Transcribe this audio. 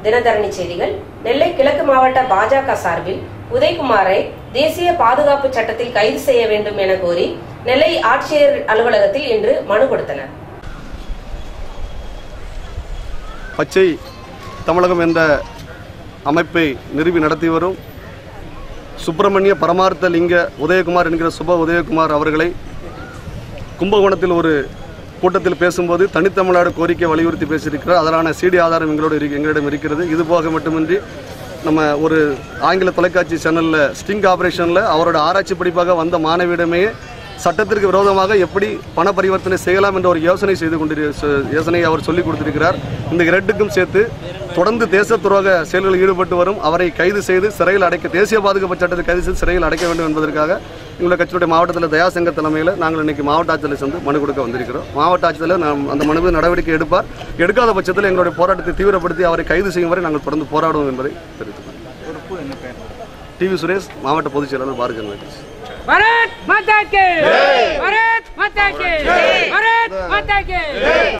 தினதரணி செய்திகள் நெல்லை கிழக்கு மாவட்ட பாஜக சார்பில் உதயகுமாரை தேசிய பாதுகாப்பு சட்டத்தில் கைது செய்ய வேண்டும் என கோரி நெல்லை ஆட்சியர் அலுவலகத்தில் இன்று மனு கொடுத்தனர் பச்சை தமிழகம் என்ற அமைப்பை நிறுவி நடத்தி வரும் சுப்பிரமணிய பரமார்த்த லிங்க உதயகுமார் என்கிற சுப உதயகுமார் அவர்களை கும்பகோணத்தில் ஒரு கூட்டத்தில் பேசும்போது தனித்தமிழ்நாடு கோரிக்கை வலியுறுத்தி பேசியிருக்கிறார் அதற்கான சிடி ஆதாரம் எங்களோடு இருக்கு எங்களிடம் இருக்கிறது இது போக மட்டுமின்றி நம்ம ஒரு ஆங்கில தொலைக்காட்சி சேனலில் ஸ்டிங் ஆபரேஷனில் அவரோட ஆராய்ச்சி படிப்பாக வந்த மாணவியிடமே சட்டத்திற்கு விரோதமாக எப்படி பண பரிவர்த்தனை செய்யலாம் என்ற ஒரு யோசனை செய்து கொண்டிரு ச- யோசனையை அவர் சொல்லிக் கொடுத்திருக்கிறார் இந்த இரண்டுக்கும் சேர்த்து தொடர்ந்து தேச துரோக செயல்களில் ஈடுபட்டு வரும் அவரை கைது செய்து சிறையில் அடைக்க தேசிய பாதுகாப்பு சட்டத்தை கைது செய்து சிறையில் அடைக்க வேண்டும் என்பதற்காக எங்களுடைய கட்சியுடைய மாவட்டத்தில் தயாசங்க தலைமையில் நாங்கள் இன்னைக்கு மாவட்ட ஆட்சியரை சென்று மனு கொடுக்க வந்திருக்கிறோம் மாவட்ட ஆட்சியரில் நாம் அந்த மனுவை நடவடிக்கை எடுப்பார் எடுக்காத பட்சத்தில் எங்களுடைய போராட்டத்தை தீவிரப்படுத்தி அவரை கைது செய்யும் வரை நாங்கள் தொடர்ந்து போராடுவோம் என்பதை தெரிவித்துள்ளோம் டிவி சுரேஷ் மாவட்ட பொதுச் செயலாளர் பாரதிய ஜனதா கட்சி भारत माता के भारत माता के भारत माता के